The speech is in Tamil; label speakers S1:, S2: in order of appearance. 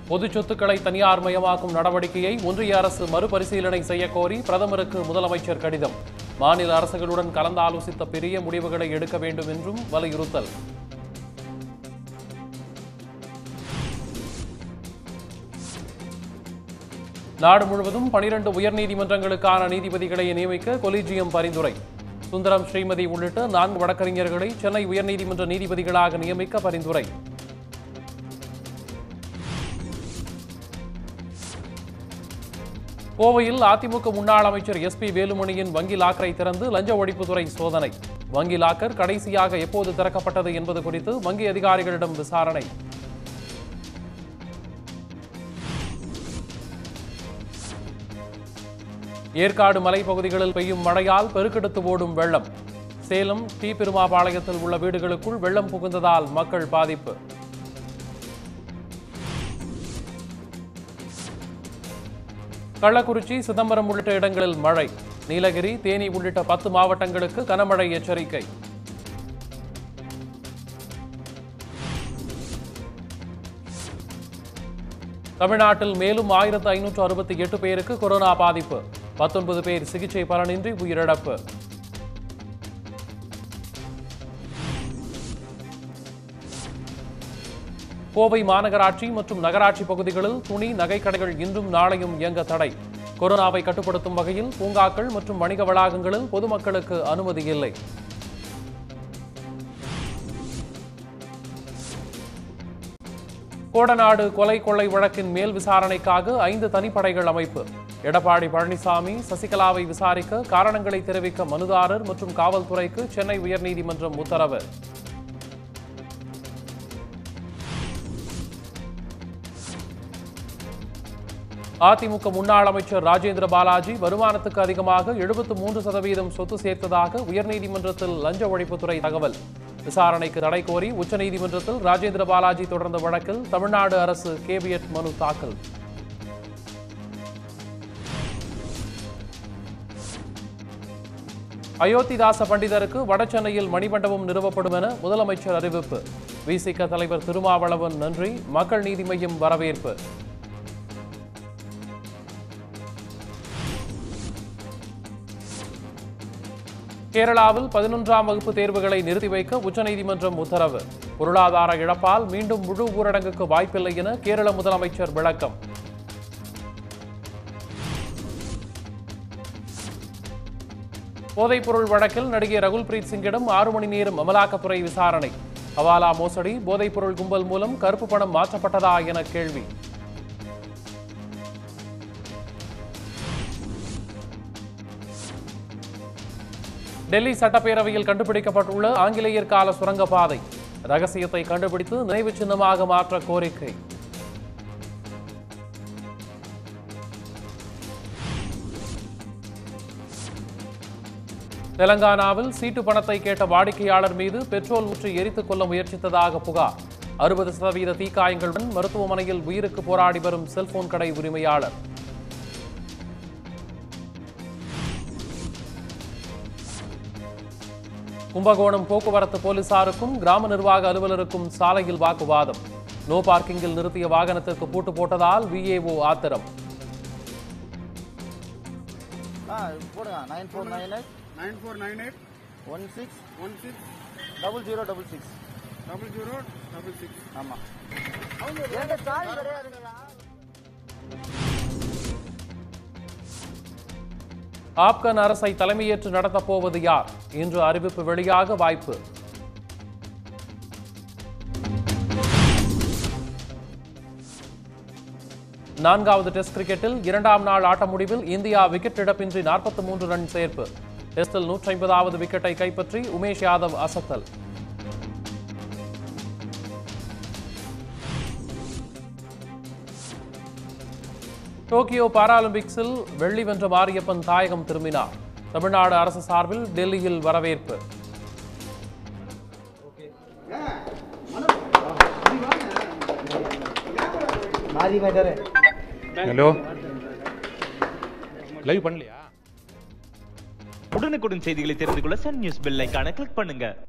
S1: பொது சொத்துக்களை தனியார் மயமாக்கும் நடவடிக்கையை ஒன்றிய அரசு மறுபரிசீலனை செய்ய கோரி பிரதமருக்கு முதலமைச்சர் கடிதம் மாநில அரசுகளுடன் கலந்தாலோசித்த பெரிய முடிவுகளை எடுக்க வேண்டும் என்றும் வலியுறுத்தல் நாடு முழுவதும் பனிரண்டு உயர்நீதிமன்றங்களுக்கான நீதிபதிகளை நியமிக்க கொலிஜியம் பரிந்துரை சுந்தரம் ஸ்ரீமதி உள்ளிட்ட நான்கு வழக்கறிஞர்களை சென்னை உயர்நீதிமன்ற நீதிபதிகளாக நியமிக்க பரிந்துரை கோவையில் அதிமுக முன்னாள் அமைச்சர் எஸ் பி வேலுமணியின் வங்கி லாக்கரை திறந்து லஞ்ச ஒழிப்புத்துறை சோதனை வங்கி லாக்கர் கடைசியாக எப்போது திறக்கப்பட்டது என்பது குறித்து வங்கி அதிகாரிகளிடம் விசாரணை ஏற்காடு மலைப்பகுதிகளில் பெய்யும் மழையால் பெருக்கெடுத்து ஓடும் வெள்ளம் சேலம் டி பெருமாபாளையத்தில் உள்ள வீடுகளுக்குள் வெள்ளம் புகுந்ததால் மக்கள் பாதிப்பு கள்ளக்குறிச்சி சிதம்பரம் உள்ளிட்ட இடங்களில் மழை நீலகிரி தேனி உள்ளிட்ட பத்து மாவட்டங்களுக்கு கனமழை எச்சரிக்கை தமிழ்நாட்டில் மேலும் ஆயிரத்து ஐநூற்று அறுபத்தி எட்டு பேருக்கு கொரோனா பாதிப்பு பத்தொன்பது பேர் சிகிச்சை பலனின்றி உயிரிழப்பு கோவை மாநகராட்சி மற்றும் நகராட்சி பகுதிகளில் துணி நகைக்கடைகள் இன்றும் நாளையும் இயங்க தடை கொரோனாவை கட்டுப்படுத்தும் வகையில் பூங்காக்கள் மற்றும் வணிக வளாகங்களில் பொதுமக்களுக்கு அனுமதி இல்லை கோடநாடு கொலை கொள்ளை வழக்கின் மேல் விசாரணைக்காக ஐந்து தனிப்படைகள் அமைப்பு எடப்பாடி பழனிசாமி சசிகலாவை விசாரிக்க காரணங்களை தெரிவிக்க மனுதாரர் மற்றும் காவல்துறைக்கு சென்னை உயர்நீதிமன்றம் உத்தரவு அதிமுக முன்னாள் அமைச்சர் ராஜேந்திர பாலாஜி வருமானத்துக்கு அதிகமாக எழுபத்து மூன்று சதவீதம் சொத்து சேர்த்ததாக உயர்நீதிமன்றத்தில் லஞ்ச ஒழிப்புத்துறை தகவல் விசாரணைக்கு தடை கோரி உச்சநீதிமன்றத்தில் ராஜேந்திர பாலாஜி தொடர்ந்த வழக்கில் தமிழ்நாடு அரசு கேவியட் மனு தாக்கல் அயோத்திதாச பண்டிதருக்கு வடசென்னையில் மணிமண்டபம் நிறுவப்படும் என முதலமைச்சர் அறிவிப்பு விசிக தலைவர் திருமாவளவன் நன்றி மக்கள் நீதி மய்யம் வரவேற்பு கேரளாவில் பதினொன்றாம் வகுப்பு தேர்வுகளை நிறுத்தி வைக்க உச்சநீதிமன்றம் உத்தரவு பொருளாதார இழப்பால் மீண்டும் முழு ஊரடங்குக்கு வாய்ப்பில்லை என கேரள முதலமைச்சர் விளக்கம் போதைப்பொருள் வழக்கில் நடிகை ரகுல் பிரீத் சிங்கிடம் ஆறு மணி நேரம் அமலாக்கத்துறை விசாரணை ஹவாலா மோசடி போதைப்பொருள் கும்பல் மூலம் கருப்பு பணம் மாற்றப்பட்டதா என கேள்வி டெல்லி சட்டப்பேரவையில் கண்டுபிடிக்கப்பட்டுள்ள ஆங்கிலேயர் கால சுரங்கப்பாதை ரகசியத்தை கண்டுபிடித்து நினைவு சின்னமாக மாற்ற கோரிக்கை தெலங்கானாவில் சீட்டு பணத்தை கேட்ட வாடிக்கையாளர் மீது பெட்ரோல் ஊற்றி எரித்துக் கொள்ள முயற்சித்ததாக புகார் அறுபது சதவீத தீக்காயங்களுடன் மருத்துவமனையில் உயிருக்கு போராடி வரும் செல்போன் கடை உரிமையாளர் கும்பகோணம் போக்குவரத்து போலீசாருக்கும் கிராம நிர்வாக அலுவலருக்கும் சாலையில் வாக்குவாதம் நோ பார்க்கிங்கில் நிறுத்திய வாகனத்திற்கு பூட்டு போட்டதால் விஏஓ ஆத்திரம்
S2: ஆ போடுங்க nine four nine eight
S3: nine four nine eight
S2: one six
S3: one six
S2: double zero double six
S3: double zero double six
S2: ஆமாம்
S1: ஆப்கன் அரசை தலைமையேற்று நடத்தப் போவது யார் இன்று அறிவிப்பு வெளியாக வாய்ப்பு நான்காவது டெஸ்ட் கிரிக்கெட்டில் இரண்டாம் நாள் ஆட்ட முடிவில் இந்தியா விக்கெட் இழப்பின்றி நாற்பத்தி மூன்று ரன் சேர்ப்பு டெஸ்டில் நூற்றி ஐம்பதாவது விக்கெட்டை கைப்பற்றி உமேஷ் யாதவ் அசத்தல் டோக்கியோ பாராலிம்பிக்ஸில் வெள்ளி வென்ற மாரியப்பன் தாயகம் திரும்பினார் தமிழ்நாடு அரசு சார்பில் டெல்லியில் வரவேற்பு
S2: மாறி மேட்டரு
S4: ஹலோ லைவ் பண்ணலையா
S5: உடனுக்குடன் செய்திகளை தெரிந்து கொள்ள சன் நியூஸ் பெல் ஐகானை கிளிக் பண்ணுங்க